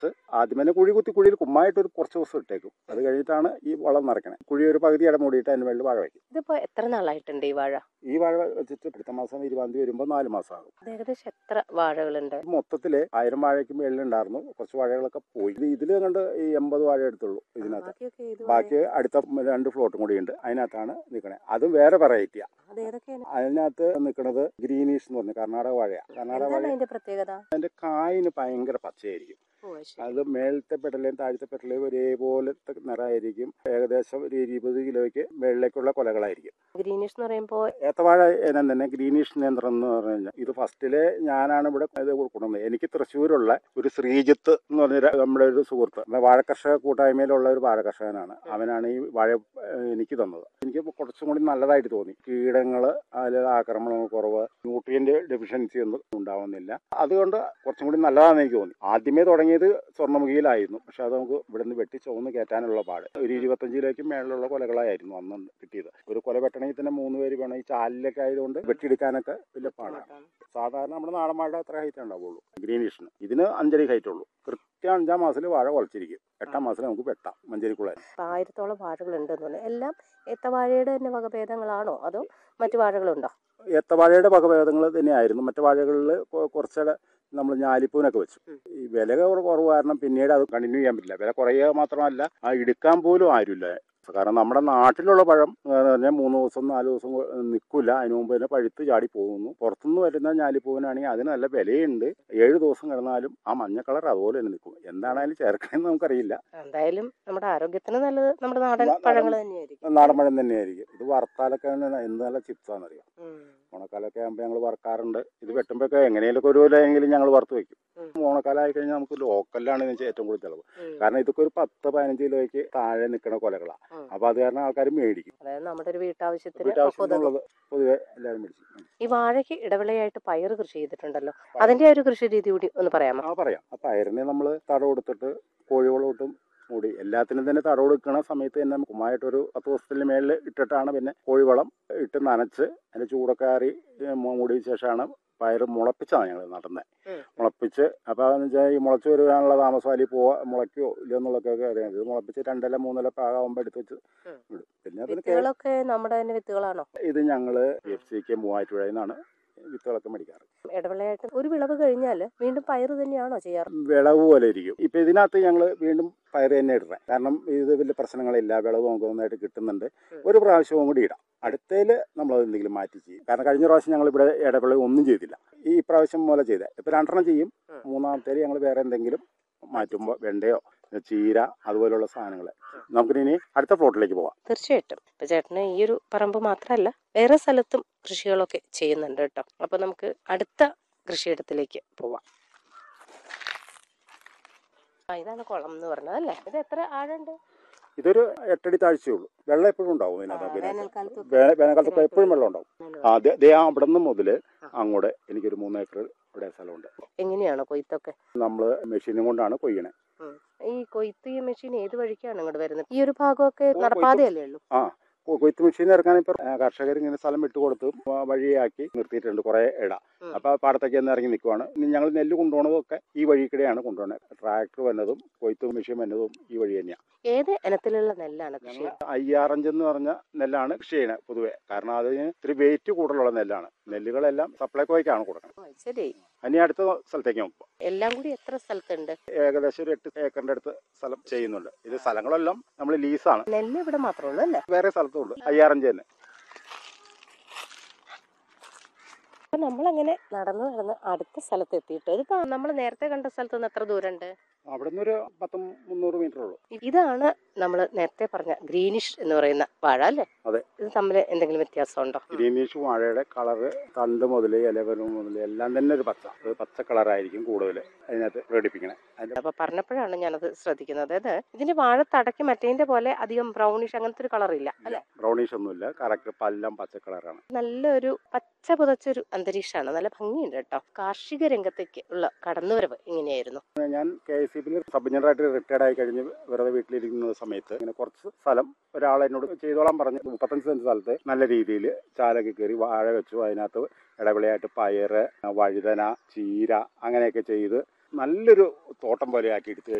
നട്ട് ആദ്യം തന്നെ കുഴി കുത്തി കുഴിയിൽ കുമ്മായിട്ട് ഒരു കുറച്ച് ദിവസം ഇട്ടേക്കും അത് കഴിഞ്ഞിട്ടാണ് ഈ വളം നിറയ്ക്കണേ കുഴി ഒരു പകുതി ഇട മൂടിയിട്ട് അതിന് മേളിൽ വാഴ വയ്ക്കും ഇതിപ്പോ എത്ര നാളായിട്ടുണ്ട് ഈ വാഴ ഈ വാഴ വെച്ചിട്ട് അടുത്ത മാസം ഇരുപതാം തീയതി വരുമ്പോൾ നാല് മാസം ആകും ഇത് ഏകദേശം എത്ര വാഴകളുണ്ട് മൊത്തത്തിൽ ആയിരം വാഴയ്ക്ക് മേളിലുണ്ടായിരുന്നു കുറച്ച് വാഴകളൊക്കെ പോയി ഇത് ഇതിൽ കണ്ട് ഈ എൺപത് വാഴ എടുത്തുള്ളൂ ഇതിനകത്ത് ബാക്കിയൊക്കെ ഏത് ബാക്കി അടുത്ത രണ്ട് ഫ്ലോട്ടും കൂടി ഉണ്ട് അതിനകത്താണ് നിൽക്കണേ അതും വേറെ വെറൈറ്റിയാണ് അത് ഏതൊക്കെയാണ് അതിനകത്ത് നിൽക്കുന്നത് ഗ്രീനീഷ് എന്ന് പറഞ്ഞു കർണാടക വാഴയാണ് കർണാടക എന്താണ് വാഴ അതിന്റെ പ്രത്യേകത അതിന്റെ കായിന് ഭയങ്കര പച്ചയായിരിക്കും ഓ, ശരി. അത് മേളത്തെ പെടലേയും താഴത്തെ പെടലേയും ഒരേപോലത്തെ നിറമായിരിക്കും ഏകദേശം ഒരു ഇരുപത് കിലോയ്ക്ക് മേളിലേക്കുള്ള കൊലകളായിരിക്കും ഗ്രീനിഷ് എന്ന് പറയുമ്പോ ഏത്തവാഴ ഇനം തന്നെ ഗ്രീനിഷ് നിയന്ത്രണം എന്ന് പറഞ്ഞു കഴിഞ്ഞാൽ ഇത് ഫസ്റ്റിലെ ഞാനാണ് ഇവിടെ ഇത് കൊടുക്കുന്നത് എനിക്ക് തൃശ്ശൂരുള്ള ഒരു ശ്രീജിത്ത് എന്ന് പറഞ്ഞ ഒരു- നമ്മുടെ ഒരു സുഹൃത്ത് നമ്മുടെ വാഴ കർഷക കൂട്ടായ്മയിലുള്ള ഒരു വാഴ കർഷകനാണ് അവനാണ് ഈ വാഴ ഏഹ്, എനിക്ക് തന്നത് എനിക്ക് കുറച്ചും കൂടി നല്ലതായിട്ട് തോന്നി കീടങ്ങൾ അതിൽ ആക്രമണങ്ങൾ കുറവ് ന്യൂട്രിയന്റ് ഡെഫിഷ്യൻസി ഒന്നും ഉണ്ടാവുന്നില്ല അതുകൊണ്ട് കുറച്ചും കൂടി നല്ലതാണെന്ന് എനിക്ക് തോന്നി ആദ്യമേ തുടങ്ങിയത് സ്വർണ്ണമുഖിയിലായിരുന്നു പക്ഷെ അത് നമുക്ക് ഇവിടെ നിന്ന് വെട്ടി ചുവന്ന് കയറ്റാനുള്ള പാട് ഒരു ഇരുപത്തഞ്ച് കിലോയ്ക്ക് മേളിലുള്ള കൊലകളായിരുന്നു അന്ന് കിട്ടിയത് ഒരു കൊല വെട്ടണമെങ്കിൽ തന്നെ മൂന്ന് പേര് വേണം ഈ ചാലിലൊക്കെ ആയതുകൊണ്ട് വെട്ടിയെടുക്കാനൊക്കെ വലിയ പാടാണ് സാധാരണ നമ്മുടെ നാടൻ വാഴ അത്ര ഹൈറ്റ് ഉണ്ടാവുള്ളൂ ഗ്രീനിഷിന് ഇതിന് അഞ്ചടി ഹൈറ്റ് ഉള്ളൂ കൃത്യം അഞ്ചാം മാസത്തിൽ വാഴ കുളച്ചിരിക്കും എട്ടാം മാസത്തിൽ നമുക്ക് വെട്ടാം മഞ്ചേരിക്കുള്ള ഇപ്പൊ ആയിരത്തോളം വാഴകൾ ഉണ്ടെന്ന് തോന്നുന്നു എല്ലാം ഏത്തവാഴയുടെ തന്നെ വകഭേദങ്ങളാണോ അതോ മറ്റു വാഴകളുണ്ടോ ഏത്തവാഴയുടെ വകഭേദങ്ങൾ തന്നെയായിരുന്നു മറ്റു വാഴകളിൽ കുറച്ചുകൂടെ നമ്മൾ ഞാലിപ്പൂനൊക്കെ വെച്ചു ഉം. ഈ വില കുറവ് കുറവ് കാരണം പിന്നീട് അത് കണ്ടിന്യൂ ചെയ്യാൻ പറ്റില്ല വില കുറയുക മാത്രമല്ല ആ എടുക്കാൻ പോലും ആരുമില്ല കാരണം നമ്മുടെ നാട്ടിലുള്ള പഴം എന്ന് പറഞ്ഞാൽ മൂന്ന് ദിവസം നാല് ദിവസം നിൽക്കില്ല അതിന് മുമ്പ് തന്നെ പഴുത്ത് ചാടി പോകുന്നു പുറത്തുനിന്ന് വരുന്ന ഞാലിപ്പൂവിനാണെങ്കിൽ അതിന് നല്ല വിലയുണ്ട് ഏഴ് ദിവസം കിടന്നാലും ആ മഞ്ഞ കളർ അതുപോലെ തന്നെ നിൽക്കും എന്താണ് അതിൽ ചേർക്കണമെന്ന് നമുക്കറിയില്ല എന്തായാലും നമ്മുടെ ആരോഗ്യത്തിന് നല്ലത് നമ്മുടെ നാടൻ നാടൻ- പഴങ്ങൾ തന്നെയായിരിക്കും നാടൻ പഴം തന്നെയായിരിക്കും ഇത് വറുത്താലൊക്കെ എന്ത് നല്ല ചിപ്സാണെന്നറിയാം ഉം. ഓണക്കാലമൊക്കെ ആകുമ്പോൾ ഞങ്ങൾ വറുക്കാറുണ്ട് ഇത് വെട്ടുമ്പോഴൊക്കെ എങ്ങനെയൊക്കെ ഒരു വിലയെങ്കിലും ഞങ്ങൾ വറുത്ത് വെക്കും ഉം. ഓണക്കാലം ആയി കഴിഞ്ഞാൽ നമുക്ക് ലോക്കലിലാണ് ഇതിന് ഏറ്റവും കൂടുതൽ ചിലവ് ഉം. കാരണം ഇതൊക്കെ ഒരു പത്ത് പതിനഞ്ച് കിലോയ്ക്ക് താഴെ നിൽക്കുന്ന കൊലകളാണ് ഉം. അപ്പോൾ അത് കാരണം ആൾക്കാർ മേടിക്കും അതായത് നമ്മുടെ ഒരു വീട്ടാവശ്യത്തിന് ഒക്കെ ഉതകും. വീട്ടാവശ്യത്തിനുള്ളത് പൊതുവെ എല്ലാവരും മേടിക്കും ഉം. ഈ വാഴയ്ക്ക് ഇടവിളയായിട്ട് പയർ കൃഷി ചെയ്തിട്ടുണ്ടല്ലോ അതിന്റെ ആ ഒരു കൃഷി രീതി കൂടി ഒന്ന് പറയാമോ ആ പറയാം ആ പയറിനെ നമ്മൾ തട കൊടുത്തിട്ട് കോഴിവളം ഇട്ടും മൂടി എല്ലാത്തിനും തന്നെ തട കൊടുക്കണ സമയത്ത് തന്നെ കുമ്മായിട്ടൊരു പത്ത് ദിവസത്തിന് മേളിൽ ഇട്ടിട്ടാണ് പിന്നെ കോഴിവളം ഇട്ട് നനച്ച് അതിൻ്റെ ചൂടൊക്കെ ആറി ഏ, മൂടിയ ശേഷമാണ് പയർ മുളപ്പിച്ചാണ് ഞങ്ങൾ നടുന്നത് ഉം. മുളപ്പിച്ച് അപ്പോൾ അതെന്ന് വെച്ചാൽ ഈ മുളച്ച് വരുവാനുള്ള താമസം അല്ലെങ്കിൽ പോവാ മുളയ്ക്കോ ഇല്ലയോ എന്നുള്ളതൊക്കെ അറിയാം ഇത് മുളപ്പിച്ച് രണ്ടില മൂന്നില പാകാകുമ്പോൾ എടുത്ത് വെച്ച് ഉം. വിടും പിന്നെ അതിന് കേ- വിത്തുകളൊക്കെ നമ്മുടെ തന്നെ വിത്തുകളാണോ ഇത് ഞങ്ങൾ എഫ് സി കെ മൂവാറ്റുപുഴയിൽ നിന്നാണ് വിത്തുകളൊക്കെ മേടിക്കാറ് ഇടവിളയായിട്ട് ഒരു വിളവ് കഴിഞ്ഞാൽ വീണ്ടും പയർ തന്നെയാണോ ചെയ്യാറ് വിളവ് പോലെ ഇരിക്കും ഇപ്പൊ ഇതിനകത്ത് ഞങ്ങൾ വീണ്ടും പയർ തന്നെ ഇടണേ കാരണം ഇത് വലിയ പ്രശ്നങ്ങളില്ല വിളവ് നമുക്ക് നന്നായിട്ട് കിട്ടുന്നുണ്ട് ഉം. ഒരു പ്രാവശ്യവും കൂടി ഇടാം അടുത്തതിൽ നമ്മൾ എന്തെങ്കിലും മാറ്റി ചെയ്യും കാരണം കഴിഞ്ഞ പ്രാവശ്യം ഞങ്ങൾ ഇവിടെ ഇടവിള ഒന്നും ചെയ്തില്ല ഈ പ്രാവശ്യം പോലെ ചെയ്തേ ഇപ്പൊ രണ്ടെണ്ണം ചെയ്യും ഉം. മൂന്നാമത്തേൽ ഞങ്ങൾ വേറെ എന്തെങ്കിലും മാറ്റുമ്പോൾ വെണ്ടയോ ചീര അതുപോലുള്ള സാധനങ്ങൾ നമുക്കിനി അടുത്ത പ്ലോട്ടിലേക്ക് പോവാം തീർച്ചയായിട്ടും ഇപ്പൊ ചേട്ടന് ഈ ഒരു പറമ്പ് മാത്രമല്ല വേറെ സ്ഥലത്തും കൃഷികളൊക്കെ ചെയ്യുന്നുണ്ട് കേട്ടോ അപ്പൊ നമുക്ക് അടുത്ത കൃഷിയിടത്തിലേക്ക് പോവാം ആ ഇതാണ് കുളം എന്ന് പറഞ്ഞത് അല്ലേ ഇത് എത്ര ആഴുണ്ട് ഇതൊരു എട്ടടി താഴ്ചയുള്ളൂ വെള്ളം എപ്പോഴും ഉണ്ടാവും ഇതിനകത്ത് ആ, പിന്നെ വേനൽക്കാലത്തൊക്കെ വേന- വേനൽക്കാലത്ത് എപ്പോഴും വെള്ളം ഉണ്ടാവും ആ ദേ- ദേ അവിടെ നിന്ന് മുതൽ ആ. അങ്ങോട്ട് എനിക്കൊരു മൂന്ന് ഏക്കർ ഇവിടെ സ്ഥലമുണ്ട് എങ്ങനെയാണോ കൊയ്ത്തൊക്കെ നമ്മൾ മെഷീനും കൊണ്ടാണ് കൊയ്യണേ ഈ കൊയ്ത്ത് ഈ മെഷീൻ ഏത് വഴിക്കാണ് ഇങ്ങോട്ട് വരുന്നത് ഈ ഒരു ഭാഗമൊക്കെ നടപ്പാതയല്ലേ ഉള്ളൂ ആ കൊ- കൊയ്ത്ത് മെഷീൻ ഇറക്കാൻ ഇപ്പൊ കർഷകർ ഇങ്ങനെ സ്ഥലം വിട്ടുകൊടുത്ത് വ- വഴിയാക്കി നിർത്തിയിട്ടുണ്ട് കുറെ ഇട ഉം. അപ്പൊ പാടത്തേക്ക് ഒന്ന് ഇറങ്ങി നിൽക്കുവാണ് ഇനി ഞങ്ങൾ നെല്ല് കൊണ്ടുപോകണതൊക്കെ ഈ വഴി കൂടെയാണ് കൊണ്ടുപോകുന്നത് ട്രാക്ടർ വന്നതും കൊയ്ത്ത് മെഷീൻ വന്നതും ഈ വഴി തന്നെയാണ് ഏത് ഇനത്തിലുള്ള നെല്ലാണ് കൃഷി ഞങ്ങൾ അയ്യാറഞ്ച് എന്ന് പറഞ്ഞ നെല്ലാണ് കൃഷി ചെയ്യണത് പൊതുവെ കാരണം അതിന് ഇത്തിരി വെയിറ്റ് കൂടുതലുള്ള നെല്ലാണ് നെല്ലുകളെല്ലാം സപ്ലൈകോയ്ക്കാണ് കൊടുക്കുന്നത് ഓ, ശരി ഇനി അടുത്ത സ്ഥലത്തേക്ക് നോക്കുക എല്ലാം കൂടി എത്ര സ്ഥലത്തുണ്ട് ഏകദേശം ഒരു എട്ട് ഏക്കറിന്റെ അടുത്ത് സ്ഥലം ചെയ്യുന്നുണ്ട് ഇത് സ്ഥലങ്ങളെല്ലാം നമ്മൾ ലീസാണ് നെല്ല് ഇവിടെ മാത്രമേ ഉള്ളൂ അല്ലേ വേറെ സ്ഥലത്തുണ്ട് അയ്യാറഞ്ച് തന്നെ അപ്പൊ നമ്മളങ്ങനെ നടന്ന് നടന്ന് അടുത്ത സ്ഥലത്ത് എത്തിയിട്ട് ഇതിപ്പോ നമ്മൾ നേരത്തെ കണ്ട സ്ഥലത്ത് നിന്ന് എത്ര ദൂരമുണ്ട് അവിടെ നിന്ന് ഒരു പത്ത് മുന്നൂറ് മീറ്റർ ഉള്ളൂ ഇതാണ് നമ്മൾ നേരത്തെ പറഞ്ഞ ഗ്രീനിഷ് എന്ന് പറയുന്ന വാഴ അല്ലേ അതെ. ഇത് തമ്മിൽ എന്തെങ്കിലും വ്യത്യാസമുണ്ടോ ഗ്രീനീഷ് വാഴയുടെ കളറ് തണ്ട് മുതൽ ഇലവരും മുതൽ എല്ലാം തന്നെ ഒരു പച്ച ഒരു പച്ച കളറായിരിക്കും കൂടുതൽ അതിനകത്ത് പ്രകടിപ്പിക്കണേ അതിന്റെ അപ്പൊ പറഞ്ഞപ്പോഴാണ് ഞാനത് ശ്രദ്ധിക്കുന്നത് അതായത് ഇതിന്റെ വാഴ തടയ്ക്ക് മറ്റേതിന്റെ പോലെ അധികം ബ്രൗണിഷ് അങ്ങനത്തെ ഒരു കളർ ഇല്ല അല്ലെ ബ്രൗണീഷ് ഒന്നുമില്ല കറക്റ്റ് പല്ലാം പച്ച കളറാണ് നല്ലൊരു പച്ച പുതച്ചൊരു അന്തരീക്ഷമാണ് നല്ല ഭംഗിയുണ്ട് കേട്ടോ കാർഷിക രംഗത്തേക്ക് ഉള്ള കടന്നുവരവ് ഇങ്ങനെയായിരുന്നു ഞാൻ കെ എസ് സി ബിയിൽ സബ് എഞ്ചിനീയറായിട്ട് റിട്ടയർഡ് ആയി കഴിഞ്ഞ് വെറുതെ വീട്ടിലിരിക്കുന്ന സമയത്ത് ഇങ്ങനെ കുറച്ച് സ്ഥലം ഒരാൾ എന്നോട് ചെയ്തോളാൻ പറഞ്ഞ് മുപ്പത്തഞ്ച് സെന്റ് സ്ഥലത്ത് നല്ല രീതിയിൽ ചാലൊക്കെ കയറി വാഴ വെച്ചു അതിനകത്ത് ഇടവിളയായിട്ട് പയറ് വഴുതന ചീര അങ്ങനെയൊക്കെ ചെയ്ത് നല്ലൊരു തോട്ടം പോലെ ആക്കി എടുത്തു